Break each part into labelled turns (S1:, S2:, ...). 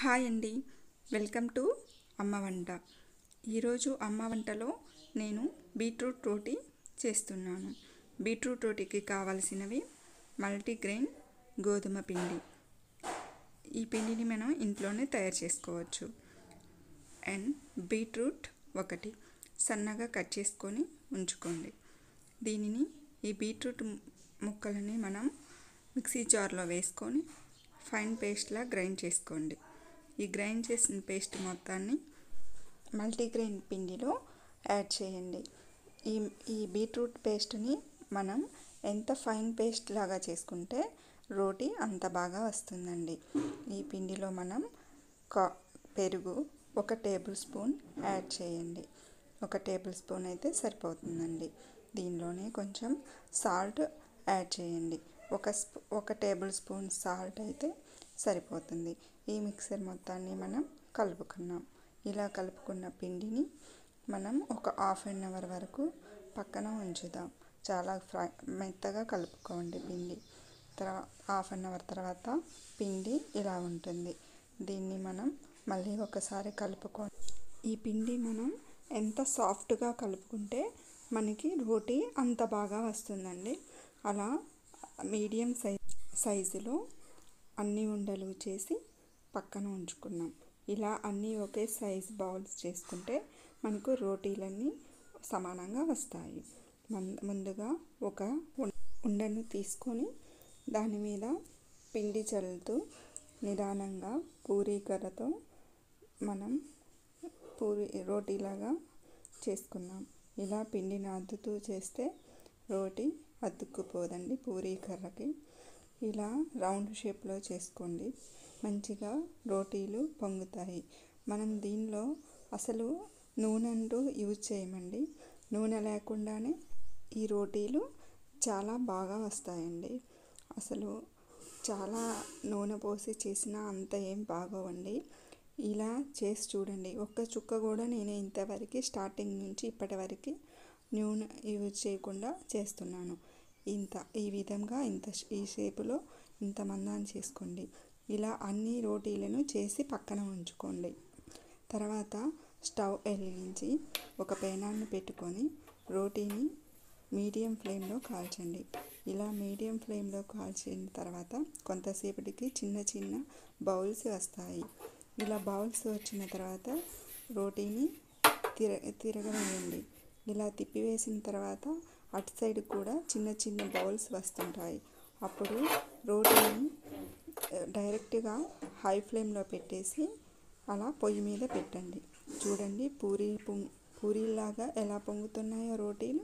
S1: hi అండి welcome to అమ్మ వంట ఈరోజు అమ్మ వంటలో నేను బీట్రూట్ రోటీ చేస్తున్నాను బీట్రూట్ రోటీకి కావలసినవి మల్టీగ్రెయిన్ గోధుమ పిండి ఈ పిండిని మనం ఇంట్లోనే తయారు చేసుకోవచ్చు అండ్ బీట్రూట్ ఒకటి సన్నగా కట్ చేసుకొని ఉంచుకోండి దీనిని ఈ బీట్రూట్ ముక్కలని మనం మిక్సీ జార్లో వేసుకొని ఫైన్ పేస్ట్లా గ్రైండ్ చేసుకోండి ఈ గ్రైండ్ చేసిన పేస్ట్ మొత్తాన్ని మల్టీగ్రెయిన్ పిండిలో యాడ్ చేయండి ఈ ఈ బీట్రూట్ పేస్ట్ని మనం ఎంత ఫైన్ పేస్ట్ లాగా చేసుకుంటే రోటీ అంత బాగా వస్తుందండి ఈ పిండిలో మనం కా పెరుగు ఒక టేబుల్ స్పూన్ యాడ్ చేయండి ఒక టేబుల్ స్పూన్ అయితే సరిపోతుందండి దీనిలోనే కొంచెం సాల్ట్ యాడ్ చేయండి ఒక స్పూ ఒక టేబుల్ స్పూన్ సాల్ట్ అయితే సరిపోతుంది ఈ మిక్సర్ మొత్తాన్ని మనం కలుపుకున్నాం ఇలా కలుపుకున్న పిండిని మనం ఒక హాఫ్ అన్ అవర్ వరకు పక్కన ఉంచుదాం చాలా ఫ్రై మెత్తగా కలుపుకోండి పిండి తర్వాత హాఫ్ అన్ అవర్ తర్వాత పిండి ఇలా ఉంటుంది దీన్ని మనం మళ్ళీ ఒకసారి కలుపుకో ఈ పిండి మనం ఎంత సాఫ్ట్గా కలుపుకుంటే మనకి రోటీ అంత బాగా వస్తుందండి అలా మీడియం సై సైజులో అన్ని ఉండలు చేసి పక్కన ఉంచుకున్నాం ఇలా అన్నీ ఒకే సైజ్ బౌల్స్ చేసుకుంటే మనకు రోటీలన్నీ సమానంగా వస్తాయి ముందుగా ఒక ఉండను తీసుకొని దాని మీద పిండి చల్లుతూ నిదానంగా పూరీ కర్రతో మనం పూరి రోటీలాగా చేసుకున్నాం ఇలా పిండిని అద్దుతూ చేస్తే రోటీ అతుక్కుపోదండి పూరీ కర్రకి ఇలా రౌండ్ షేప్లో చేసుకోండి మంచిగా రోటీలు పొంగుతాయి మనం దీనిలో అసలు నూనె అంటూ యూజ్ చేయమండి నూనె లేకుండానే ఈ రోటీలు చాలా బాగా వస్తాయండి అసలు చాలా నూనె పోసి చేసినా అంత ఏం బాగోవండి ఇలా చేసి చూడండి ఒక్క చుక్క కూడా నేను ఇంతవరకు స్టార్టింగ్ నుంచి ఇప్పటి వరకు నూనె యూజ్ చేయకుండా చేస్తున్నాను ఇంత ఈ విధంగా ఇంత ఈ షేపులో ఇంత మందాన్ని చేసుకోండి ఇలా అన్ని రోటీలను చేసి పక్కన ఉంచుకోండి తర్వాత స్టవ్ వెలిగించి ఒక పేనాన్ని పెట్టుకొని రోటీని మీడియం ఫ్లేమ్లో కాల్చండి ఇలా మీడియం ఫ్లేమ్లో కాల్చిన తర్వాత కొంతసేపటికి చిన్న చిన్న బౌల్స్ వస్తాయి ఇలా బౌల్స్ వచ్చిన తర్వాత రోటీని తిర తిరగవేయండి ఇలా తిప్పివేసిన తర్వాత అటు సైడ్ కూడా చిన్న చిన్న బౌల్స్ వస్తుంటాయి అప్పుడు రోటీని డైరెక్ట్గా హై ఫ్లేమ్లో పెట్టేసి అలా పొయ్యి మీద పెట్టండి చూడండి పూరి పొంగ్ పూరీలాగా ఎలా పొంగుతున్నాయో రోటీలు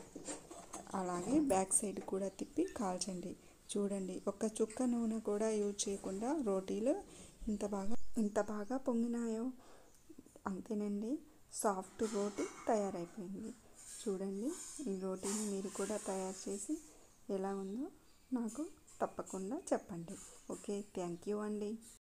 S1: అలాగే బ్యాక్ సైడ్ కూడా తిప్పి కాల్చండి చూడండి ఒక్క చుక్క నూనె కూడా యూజ్ చేయకుండా రోటీలు ఇంత బాగా ఇంత బాగా పొంగినాయో అంతేనండి సాఫ్ట్ రోటీ తయారైపోయింది చూడండి ఈ రోటీని మీరు కూడా తయారు చేసి ఎలా ఉందో నాకు తప్పకుండా చెప్పండి ఓకే థ్యాంక్ యూ అండి